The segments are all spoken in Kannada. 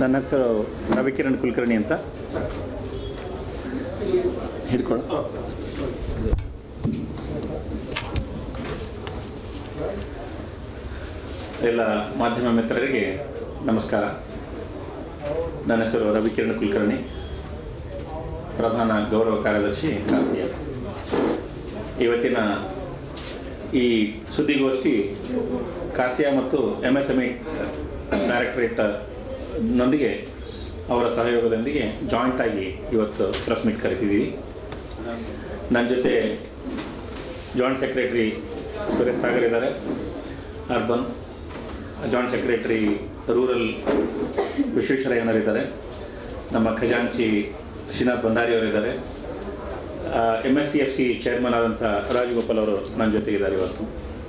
ನನ್ನ ಹೆಸರು ರವಿಕಿರಣ್ ಕುಲಕರ್ಣಿ ಅಂತ ಹಿಡ್ಕೊಳ್ಳ ಎಲ್ಲ ಮಾಧ್ಯಮ ಮಿತ್ರರಿಗೆ ನಮಸ್ಕಾರ ನನ್ನ ಹೆಸರು ರವಿಕಿರಣ್ ಕುಲಕರ್ಣಿ ಪ್ರಧಾನ ಗೌರವ ಕಾರ್ಯದರ್ಶಿ ಕಾಸಿಯ ಇವತ್ತಿನ ಈ ಸುದ್ದಿಗೋಷ್ಠಿ ಕಾಸಿಯಾ ಮತ್ತು M S M E directorate ನೊಂದಿಗೆ ಅವರ ಸಹಯೋಗದೊಂದಿಗೆ ಜಾಯಿಂಟ್ ಆಗಿ ಇವತ್ತು ಪ್ರೆಸ್ ಮೀಟ್ ಕರಿತಿದ್ದೀವಿ ನನ್ನ ಜೊತೆ ಜಾಯಿಂಟ್ ಸೆಕ್ರೆಟರಿ ಸುರೇಶ್ ಸಾಗರ್ ಇದ್ದಾರೆ ಅರ್ಬನ್ ಜಾಯಿಂಟ್ ಸೆಕ್ರೆಟರಿ ರೂರಲ್ ವಿಶ್ವೇಶ್ವರಯ್ಯನವರಿದ್ದಾರೆ ನಮ್ಮ ಖಜಾಂಚಿ ಶ್ರೀನಾಥ್ ಭಂಡಾರಿ ಅವರಿದ್ದಾರೆ M S C F C chairman ಆದಂಥ ರಾಜಗೋಪಾಲ್ ಅವರು ನನ್ನ ಜೊತೆ ಇದ್ದಾರೆ ಇವತ್ತು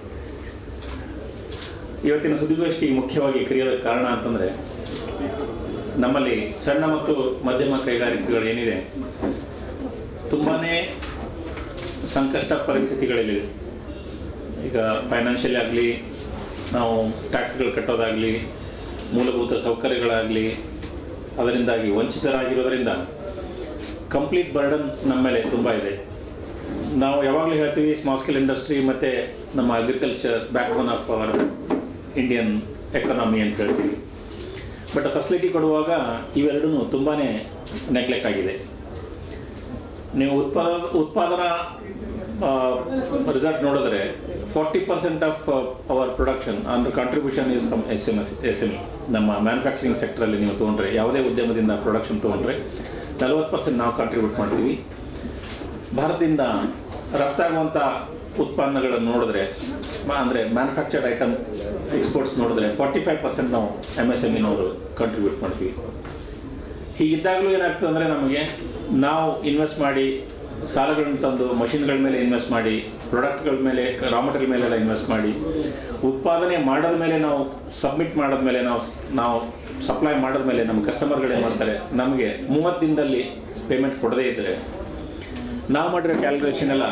ಇವತ್ತಿನ ಸುದ್ದಿಗೋಷ್ಠಿ ಮುಖ್ಯವಾಗಿ ಕರೆಯೋದಕ್ಕೆ ಕಾರಣ ಅಂತಂದರೆ ನಮ್ಮಲ್ಲಿ ಸಣ್ಣ ಮತ್ತು ಮಧ್ಯಮ ಕೈಗಾರಿಕೆಗಳು ಏನಿದೆ ತುಂಬಾ ಸಂಕಷ್ಟ ಪರಿಸ್ಥಿತಿಗಳಲ್ಲಿದೆ ಈಗ ಫೈನಾನ್ಷಿಯಲಿ ಆಗಲಿ ನಾವು ಟ್ಯಾಕ್ಸ್ಗಳು ಕಟ್ಟೋದಾಗಲಿ ಮೂಲಭೂತ ಸೌಕರ್ಯಗಳಾಗಲಿ ಅದರಿಂದಾಗಿ ವಂಚಿತರಾಗಿರೋದರಿಂದ ಕಂಪ್ಲೀಟ್ ಬರ್ಡನ್ ನಮ್ಮ ಮೇಲೆ ತುಂಬ ಇದೆ ನಾವು ಯಾವಾಗಲೂ ಹೇಳ್ತೀವಿ ಸ್ಮಾಲ್ ಸ್ಕೇಲ್ ಇಂಡಸ್ಟ್ರಿ ಮತ್ತು ನಮ್ಮ agriculture backbone of our Indian economy ಅಂತ ಹೇಳ್ತೀವಿ ಬಟ್ ಫೆಸಿಲಿಟಿ ಕೊಡುವಾಗ ಇವೆರಡೂ ತುಂಬಾ ನೆಗ್ಲೆಕ್ಟ್ ಆಗಿದೆ ನೀವು ಉತ್ಪಾದ ಉತ್ಪಾದನಾ ರಿಸಲ್ಟ್ ನೋಡಿದ್ರೆ forty percent of our production ಅಂದ್ರೆ contribution is from S M S S M E ನಮ್ಮ ಮ್ಯಾನುಫ್ಯಾಕ್ಚರಿಂಗ್ ಸೆಕ್ಟ್ರಲ್ಲಿ ನೀವು ತೊಗೊಂಡ್ರೆ ಯಾವುದೇ ಉದ್ಯಮದಿಂದ ಪ್ರೊಡಕ್ಷನ್ ತೊಗೊಂಡ್ರೆ ನಲವತ್ತು ಪರ್ಸೆಂಟ್ ನಾವು ಕಾಂಟ್ರಿಬ್ಯೂಟ್ ಮಾಡ್ತೀವಿ ಭಾರತದಿಂದ ರಫ್ತಾಗುವಂಥ ಉತ್ಪನ್ನಗಳನ್ನು ನೋಡಿದ್ರೆ ಅಂದರೆ ಮ್ಯಾನುಫ್ಯಾಕ್ಚರ್ಡ್ ಐಟಮ್ ಎಕ್ಸ್ಪೋರ್ಟ್ಸ್ ನೋಡಿದ್ರೆ ಫಾರ್ಟಿ ಫೈವ್ ಪರ್ಸೆಂಟ್ ನಾವು ಎಮ್ ಎಸ್ ಎಮ್ ಇನವರು ಕಾಂಟ್ರಿಬ್ಯೂಟ್ ಮಾಡ್ತೀವಿ ಹೀಗಿದ್ದಾಗಲೂ ಏನಾಗ್ತದೆ ಅಂದರೆ ನಮಗೆ ನಾವು ಇನ್ವೆಸ್ಟ್ ಮಾಡಿ ಸಾಲಗಳನ್ನ ತಂದು ಮಷಿನ್ಗಳ ಮೇಲೆ ಇನ್ವೆಸ್ಟ್ ಮಾಡಿ ಪ್ರಾಡಕ್ಟ್ಗಳ ಮೇಲೆ ರಾ ಮಟೀರಿಯಲ್ ಮೇಲೆಲ್ಲ ಇನ್ವೆಸ್ಟ್ ಮಾಡಿ ಉತ್ಪಾದನೆ ಮಾಡಿದ ಮೇಲೆ ನಾವು ಸಬ್ಮಿಟ್ ಮಾಡಿದ ಮೇಲೆ ನಾವು ನಾವು ಸಪ್ಲೈ ಮಾಡಿದ ಮೇಲೆ ನಮ್ಮ ಕಸ್ಟಮರ್ಗಳು ಏನು ಮಾಡ್ತಾರೆ ನಮಗೆ ಮೂವತ್ತು ದಿನದಲ್ಲಿ ಪೇಮೆಂಟ್ ಕೊಡದೇ ಇದ್ದರೆ ನಾವು ಮಾಡಿರೋ ಕ್ಯಾಲ್ಕುಲೇಷನ್ ಎಲ್ಲ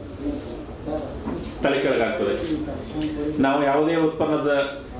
ತಲೆ ಕೆಳಗಾಗ್ತದೆ ನಾವು ಯಾವುದೇ ಉತ್ಪನ್ನದ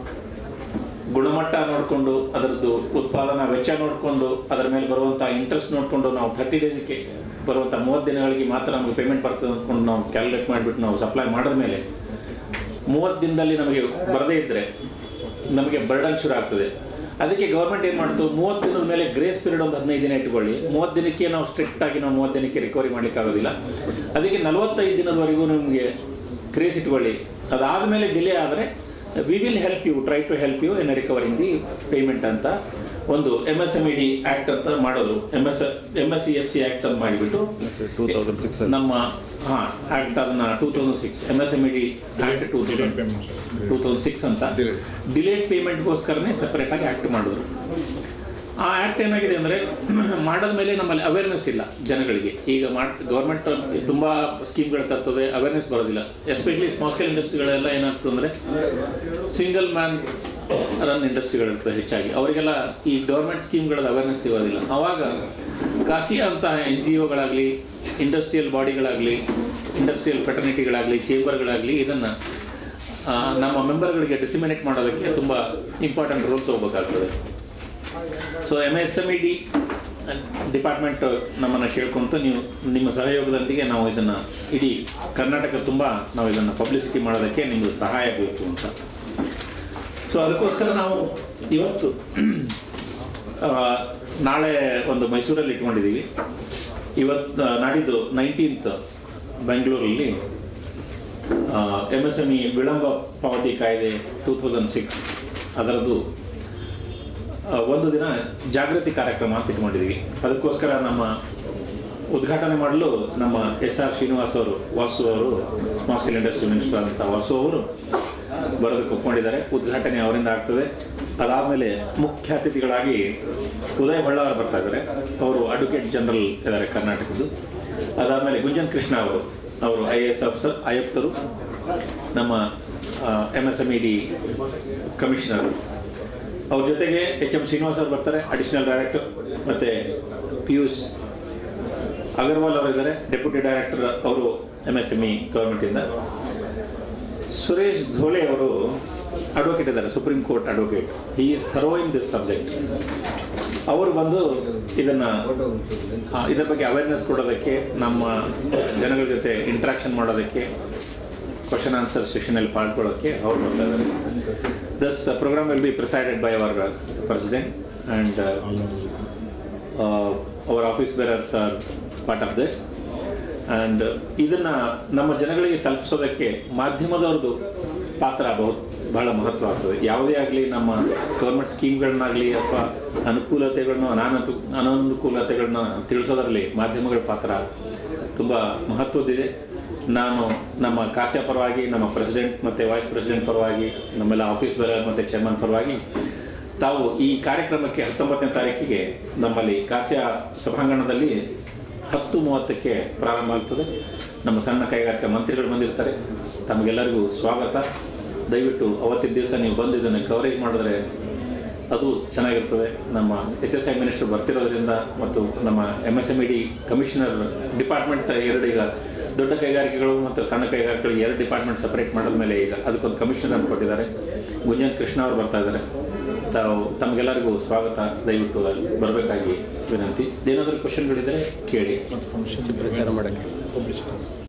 ಗುಣಮಟ್ಟ ನೋಡಿಕೊಂಡು ಅದರದ್ದು ಉತ್ಪಾದನಾ ವೆಚ್ಚ ನೋಡಿಕೊಂಡು ಅದರ ಮೇಲೆ ಬರುವಂಥ ಇಂಟ್ರೆಸ್ಟ್ ನೋಡಿಕೊಂಡು ನಾವು ಥರ್ಟಿ ಡೇಸ್ಗೆ ಬರುವಂಥ ಮೂವತ್ತು ದಿನಗಳಿಗೆ ಮಾತ್ರ ನಮಗೆ ಪೇಮೆಂಟ್ ಬರ್ತದೆ ಅಂದ್ಕೊಂಡು ನಾವು ಕ್ಯಾಲ್ಕುಲೇಟ್ ಮಾಡಿಬಿಟ್ಟು ನಾವು ಸಪ್ಲೈ ಮಾಡಿದ ಮೇಲೆ ಮೂವತ್ತು ದಿನದಲ್ಲಿ ನಮಗೆ ಬರದೇ ಇದ್ದರೆ ನಮಗೆ ಬರ್ಡನ್ ಶುರು ಆಗ್ತದೆ ಅದಕ್ಕೆ ಗೌರ್ಮೆಂಟ್ ಏನು ಮಾಡ್ತು ಮೂವತ್ತು ದಿನದ ಮೇಲೆ ಗ್ರೇಸ್ ಪೀರಿಯಡ್ ಒಂದು ಹದಿನೈದು ದಿನ ಇಟ್ಕೊಳ್ಳಿ ಮೂವತ್ತು ದಿನಕ್ಕೆ ನಾವು ಸ್ಟ್ರಿಕ್ಟ್ ಆಗಿ ನಾವು ಮೂವತ್ತು ದಿನಕ್ಕೆ ರಿಕವರಿ ಮಾಡ್ಲಿಕ್ಕೆ ಆಗೋದಿಲ್ಲ ಅದಕ್ಕೆ ನಲವತ್ತೈದು ದಿನದವರೆಗೂ ನಿಮಗೆ ಗ್ರೇಸ್ ಇಟ್ಕೊಳ್ಳಿ ಅದಾದಮೇಲೆ ಡಿಲೇ ಆದರೆ we will help you try to help you in recovering the payment ಅಂತ ಒಂದು M S M E D act ಅಂತ ಮಾಡೋದು M S M S C F C act ಅಂತ ಮಾಡಿಬಿಟ್ಟು ಟೂ ತೌಸಂಡ್ ಸಿಕ್ಸ್ ನಮ್ಮ ಹಾಂ ಆ್ಯಕ್ಟ್ ಅದನ್ನ two thousand six M S M E D act two thousand two thousand six ಅಂತ Delayed. ಡಿಲೇಡ್ ಪೇಮೆಂಟ್ಗೋಸ್ಕರನೇ ಸಪ್ರೇಟಾಗಿ ಆ್ಯಕ್ಟ್ ಮಾಡಿದ್ರು ಆ ಆ್ಯಕ್ಟ್ ಏನಾಗಿದೆ ಅಂದರೆ ಮಾಡಿದ ಮೇಲೆ ನಮ್ಮಲ್ಲಿ ಅವೇರ್ನೆಸ್ ಇಲ್ಲ ಜನಗಳಿಗೆ ಈಗ ಮಾಡ್ ಗೌರ್ಮೆಂಟ್ ತುಂಬ ಸ್ಕೀಮ್ಗಳು ತರ್ತದೆ ಅವೇರ್ನೆಸ್ ಬರೋದಿಲ್ಲ ಎಸ್ಪೆಷಲಿ ಸ್ಮಾಲ್ ಸ್ಕೇಲ್ ಇಂಡಸ್ಟ್ರಿಗಳೆಲ್ಲ ಏನಾಗ್ತದೆ ಅಂದರೆ ಸಿಂಗಲ್ ಮ್ಯಾನ್ ರನ್ ಇಂಡಸ್ಟ್ರಿಗಳಿರ್ತದೆ ಹೆಚ್ಚಾಗಿ ಅವರಿಗೆಲ್ಲ ಈ ಗೌರ್ಮೆಂಟ್ ಸ್ಕೀಮ್ಗಳ ಅವೇರ್ನೆಸ್ ಸಿಗೋದಿಲ್ಲ ಆವಾಗ ಕಾಸಿಯಾ ಅಂತ ಎನ್ ಜಿ ಒಗಳಾಗಲಿ ಇಂಡಸ್ಟ್ರಿಯಲ್ ಬಾಡಿಗಳಾಗಲಿ ಇಂಡಸ್ಟ್ರಿಯಲ್ ಫೆಟರ್ನಿಟಿಗಳಾಗಲಿ ಚೇಂಬರ್ಗಳಾಗಲಿ ಇದನ್ನು ನಮ್ಮ ಮೆಂಬರ್ಗಳಿಗೆ ಡಿಸಿಮಿನೇಟ್ ಮಾಡೋದಕ್ಕೆ ತುಂಬ ಇಂಪಾರ್ಟೆಂಟ್ ರೋಲ್ ತೊಗೋಬೇಕಾಗ್ತದೆ so M S M E D department ನಮ್ಮನ್ನು ಕೇಳ್ಕೊಂತ ನೀವು ನಿಮ್ಮ ಸಹಯೋಗದೊಂದಿಗೆ ನಾವು ಇದನ್ನು ಇಡೀ ಕರ್ನಾಟಕ ತುಂಬ ನಾವು ಇದನ್ನು ಪಬ್ಲಿಸಿಟಿ ಮಾಡೋದಕ್ಕೆ ನಿಮಗೆ ಸಹಾಯ ಬೇಕು ಅಂತ ಸೊ ಅದಕ್ಕೋಸ್ಕರ ನಾವು ಇವತ್ತು ಆ, ನಾಳೆ ಒಂದು ಮೈಸೂರಲ್ಲಿ ಇಟ್ಕೊಂಡಿದ್ದೀವಿ ಇವತ್ತು ನಾಡಿದ್ದು ನೈನ್ಟೀನ್ತ್ ಬೆಂಗಳೂರಲ್ಲಿ ಎಮ್ ಎಸ್ ಎಮ್ ಇ ವಿಳಂಬ ಪಾವತಿ ಕಾಯ್ದೆ ಟೂ ತೌಸಂಡ್ ಸಿಕ್ಸ್ ಅದರದ್ದು ಆ, ಒಂದು ದಿನ ಜಾಗೃತಿ ಕಾರ್ಯಕ್ರಮ ಅಂತ ಇಟ್ಕೊಂಡಿದ್ದೀವಿ ಅದಕ್ಕೋಸ್ಕರ ನಮ್ಮ ಉದ್ಘಾಟನೆ ಮಾಡಲು ನಮ್ಮ ಎಸ್ ಆರ್ ಶ್ರೀನಿವಾಸ್ ಅವರು ವಾಸು ಅವರು ಸ್ಮಾಲ್ ಸ್ಕೇಲ್ ಇಂಡಸ್ಟ್ರಿ ಮಿನಿಸ್ಟರ್ ಅಂತ ವಾಸು ಅವರು ಬರೋದಕ್ಕೆ ಒಪ್ಕೊಂಡಿದ್ದಾರೆ ಉದ್ಘಾಟನೆ ಅವರಿಂದ ಆಗ್ತದೆ ಅದಾದಮೇಲೆ ಮುಖ್ಯ ಅತಿಥಿಗಳಾಗಿ ಉದಯ್ ಹೊಳ್ಳ ಅವರು ಬರ್ತಾ ಇದ್ದಾರೆ ಅವರು ಅಡ್ವೊಕೇಟ್ ಜನರಲ್ ಇದ್ದಾರೆ ಕರ್ನಾಟಕದ್ದು ಅದಾದಮೇಲೆ ಗುಂಜನ್ ಕೃಷ್ಣ ಅವರು ಅವರು ಐ ಎ ಎಸ್ ಆಫೀಸರ್ ಆಯುಕ್ತರು ನಮ್ಮ M S M E D commissioner ಅವ್ರ ಜೊತೆಗೆ ಎಚ್ ಎಂ ಶ್ರೀನಿವಾಸ್ ಅವರು ಬರ್ತಾರೆ ಅಡಿಷನಲ್ ಡೈರೆಕ್ಟರ್ ಮತ್ತು ಪಿಯೂಷ್ ಅಗರ್ವಾಲ್ ಅವರು ಇದ್ದಾರೆ ಡೆಪ್ಯೂಟಿ ಡೈರೆಕ್ಟರ್ ಅವರು ಎಮ್ ಎಸ್ ಎಮ್ ಇ ಗೌರ್ಮೆಂಟಿಂದ ಸುರೇಶ್ ಧೋಳೆ ಅವರು ಅಡ್ವೊಕೇಟ್ ಇದ್ದಾರೆ Supreme Court advocate he is thorough in this subject ಅವರು ಬಂದು ಇದನ್ನು ಇದರ ಬಗ್ಗೆ ಅವೇರ್ನೆಸ್ ಕೊಡೋದಕ್ಕೆ ನಮ್ಮ ಜನಗಳ ಜೊತೆ ಇಂಟ್ರಾಕ್ಷನ್ ಮಾಡೋದಕ್ಕೆ ಕ್ವಶನ್ ಆನ್ಸರ್ ಸೆಷನಲ್ಲಿ ಪಾಲ್ಗೊಳ್ಳೋಕ್ಕೆ ಅವ್ರು ಬರ್ತಾ ಇದ್ದಾರೆ this programme will be presided by our president and our office bearers are part of this and ಇದನ್ನು ನಮ್ಮ ಜನಗಳಿಗೆ ತಲುಪಿಸೋದಕ್ಕೆ ಮಾಧ್ಯಮದವ್ರದ್ದು ಪಾತ್ರ ಬಹು ಬಹಳ ಮಹತ್ವ ಆಗ್ತದೆ ಯಾವುದೇ ಆಗಲಿ ನಮ್ಮ ಗೌರ್ಮೆಂಟ್ ಸ್ಕೀಮ್ಗಳನ್ನಾಗಲಿ ಅಥವಾ ಅನುಕೂಲತೆಗಳನ್ನು ಅನಾನುಕು ಅನಾನುಕೂಲತೆಗಳನ್ನ ತಿಳಿಸೋದ್ರಲ್ಲಿ ಮಾಧ್ಯಮಗಳ ಪಾತ್ರ ತುಂಬ ಮಹತ್ವದಿದೆ ನಾನು ನಮ್ಮ ಕಾಸ್ಯ ಪರವಾಗಿ ನಮ್ಮ ಪ್ರೆಸಿಡೆಂಟ್ ಮತ್ತು ವೈಸ್ ಪ್ರೆಸಿಡೆಂಟ್ ಪರವಾಗಿ ನಮ್ಮೆಲ್ಲ ಆಫೀಸ್ ಬೇರರ್ ಮತ್ತು ಚೇರ್ಮನ್ ಪರವಾಗಿ ತಾವು ಈ ಕಾರ್ಯಕ್ರಮಕ್ಕೆ ಹತ್ತೊಂಬತ್ತನೇ ತಾರೀಕಿಗೆ ನಮ್ಮಲ್ಲಿ ಕಾಸ್ಯ ಸಭಾಂಗಣದಲ್ಲಿ ಹತ್ತು ಮೂವತ್ತಕ್ಕೆ ಪ್ರಾರಂಭ ಆಗ್ತದೆ ನಮ್ಮ ಸಣ್ಣ ಕೈಗಾರಿಕಾ ಮಂತ್ರಿಗಳು ಬಂದಿರ್ತಾರೆ ತಮಗೆಲ್ಲರಿಗೂ ಸ್ವಾಗತ ದಯವಿಟ್ಟು ಅವತ್ತಿನ ದಿವಸ ನೀವು ಬಂದು ಇದನ್ನು ಕವರೇಜ್ ಮಾಡಿದ್ರೆ ಅದು ಚೆನ್ನಾಗಿರ್ತದೆ ನಮ್ಮ ಎಸ್ ಎಸ್ ಐ ಮಿನಿಸ್ಟರ್ ಬರ್ತಿರೋದ್ರಿಂದ ಮತ್ತು ನಮ್ಮ M S M E D commissioner department ಎರಡು ಈಗ ದೊಡ್ಡ ಕೈಗಾರಿಕೆಗಳು ಮತ್ತು ಸಣ್ಣ ಕೈಗಾರಿಕೆಗಳು ಎರಡು ಡಿಪಾರ್ಟ್ಮೆಂಟ್ ಸಪ್ರೇಟ್ ಮಾಡಿದ ಮೇಲೆ ಈಗ ಅದಕ್ಕೊಂದು ಕಮಿಷನರ್ ಅಂತ ಕೊಟ್ಟಿದ್ದಾರೆ ಗುಂಜನ್ ಕೃಷ್ಣ ಅವರು ಬರ್ತಾ ಇದ್ದಾರೆ ತಾವು ತಮಗೆಲ್ಲರಿಗೂ ಸ್ವಾಗತ ದಯವಿಟ್ಟು ಅಲ್ಲಿ ಬರಬೇಕಾಗಿ ವಿನಂತಿ ಏನಾದರೂ ಕ್ವಶನ್ಗಳಿದ್ದರೆ ಕೇಳಿ ಪ್ರಚಾರ ಮಾಡೋಕ್ಕೆ